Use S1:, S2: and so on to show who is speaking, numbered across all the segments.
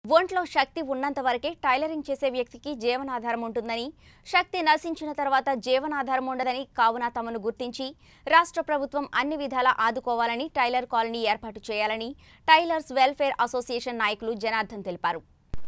S1: ఒంట్లో శక్తి ఉన్నంత వరకే టైలరింగ్ చేసే వ్యక్తికి జీవనాధారం ఉంటుందని శక్తి నశించిన తర్వాత జీవనాధారం ఉండదని కావున తమను గుర్తించి రాష్ట్ర ప్రభుత్వం అన్ని విధాలా ఆదుకోవాలని టైలర్ కాలనీ ఏర్పాటు చేయాలని టైలర్స్ వెల్ఫేర్ అసోసియేషన్ నాయకులు జనార్దన్ తెలిపారు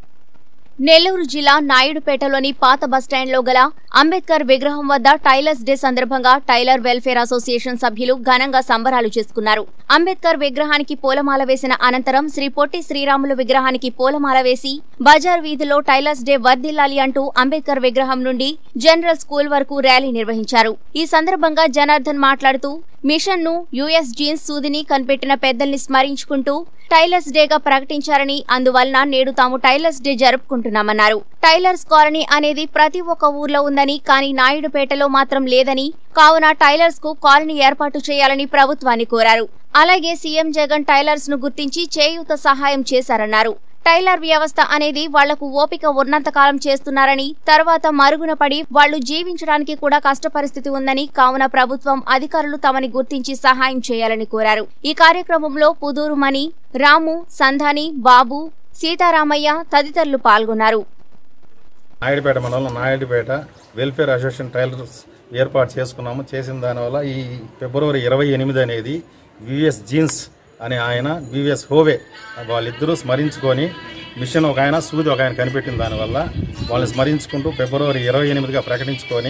S1: నెల్లూరు జిల్లా నాయుడుపేటలోని పాత బస్టాండ్లో గల అంబేద్కర్ విగ్రహం వద్ద టైలర్స్ డే సందర్భంగా టైలర్ వెల్ఫేర్ అసోసియేషన్ సభ్యులు ఘనంగా సంబరాలు చేసుకున్నారు అంబేద్కర్ విగ్రహానికి పూలమాల వేసిన అనంతరం శ్రీ పొట్టి శ్రీరాములు విగ్రహానికి పూలమాల వేసి బజార్ వీధిలో టైలర్స్ డే వర్ధిల్లాలి అంటూ అంబేద్కర్ విగ్రహం నుండి జనరల్ స్కూల్ వరకు ర్యాలీ నిర్వహించారు ఈ సందర్భంగా జనార్దన్ మాట్లాడుతూ మిషన్ ను యుఎస్ జీన్స్ సూదిని కనిపెట్టిన పెద్దల్ని స్మరించుకుంటూ టైలర్స్ డేగా ప్రకటించారని అందువలన నేడు తాము టైలర్స్ డే జరుపుకుంటున్నామన్నారు టైలర్స్ కాలనీ అనేది ప్రతి ఒక్క ఊర్లో ఉందని కానీ నాయుడుపేటలో మాత్రం లేదని కావున టైలర్స్ కు కాలనీ ఏర్పాటు చేయాలని ప్రభుత్వాన్ని కోరారు అలాగే సీఎం జగన్ టైలర్స్ ను గుర్తించి చేయూత సహాయం చేశారన్నారు టైలర్ వ్యవస్థ అనేది వాళ్లకు ఓపిక ఉన్నంతకాలం చేస్తున్నారని తర్వాత మరుగున పడి వాళ్లు జీవించడానికి కూడా కష్ట పరిస్థితి ఉందని కావున ప్రభుత్వం అధికారులు తమని గుర్తించి సహాయం చేయాలని కోరారు ఈ కార్యక్రమంలో పుదూరు మణి రాము సంధాని బాబు సీతారామయ్య తదితరులు పాల్గొన్నారు
S2: నాయుడుపేట మండలం నాయుడుపేట వెల్ఫేర్ అసోసియేషన్ టైలర్స్ ఏర్పాటు చేసుకున్నాము చేసిన దానివల్ల ఈ ఫిబ్రవరి ఇరవై ఎనిమిది అనేది వివిఎస్ జీన్స్ అనే ఆయన వివిఎస్ హోవే వాళ్ళిద్దరూ స్మరించుకొని మిషన్ ఒక ఆయన సూది ఒక ఆయన కనిపెట్టిన దానివల్ల వాళ్ళని స్మరించుకుంటూ ఫిబ్రవరి ఇరవై ఎనిమిదిగా ప్రకటించుకొని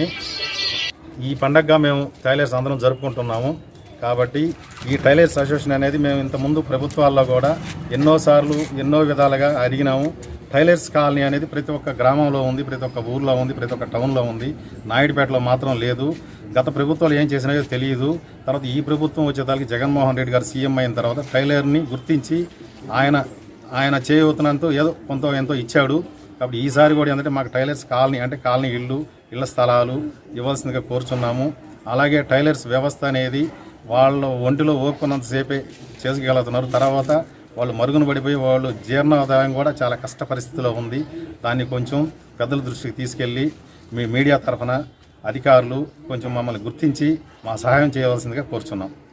S2: ఈ పండగగా మేము టైలర్స్ అందరం జరుపుకుంటున్నాము కాబట్టి ఈ టైలర్స్ అసోసియేషన్ అనేది మేము ఇంతకుముందు ప్రభుత్వాల్లో కూడా ఎన్నోసార్లు ఎన్నో విధాలుగా అడిగినాము టైలర్స్ కాలనీ అనేది ప్రతి ఒక్క గ్రామంలో ఉంది ప్రతి ఒక్క ఊర్లో ఉంది ప్రతి ఒక్క టౌన్లో ఉంది నాయుడుపేటలో మాత్రం లేదు గత ప్రభుత్వాలు ఏం చేసినాయో తెలియదు తర్వాత ఈ ప్రభుత్వం వచ్చేదానికి జగన్మోహన్ రెడ్డి గారు సీఎం అయిన తర్వాత టైలర్ని గుర్తించి ఆయన ఆయన చేయవుతున్నంతో ఏదో కొంత ఎంతో ఇచ్చాడు కాబట్టి ఈసారి కూడా ఏంటంటే మాకు టైలర్స్ కాలనీ అంటే కాలనీ ఇల్లు ఇళ్ల స్థలాలు ఇవ్వాల్సిందిగా కోరుచున్నాము అలాగే టైలర్స్ వ్యవస్థ అనేది వాళ్ళ ఒంటిలో ఓపుకున్నంతసేపే చేసుకెళ్తున్నారు తర్వాత వాళ్ళు మరుగున పడిపోయి వాళ్ళు జీర్ణోదాయం కూడా చాలా కష్ట పరిస్థితిలో ఉంది దాన్ని కొంచెం పెద్దల దృష్టికి తీసుకెళ్ళి మీ మీడియా తరఫున అధికారులు కొంచెం మమ్మల్ని గుర్తించి మా సహాయం చేయవలసిందిగా కోరుచున్నాం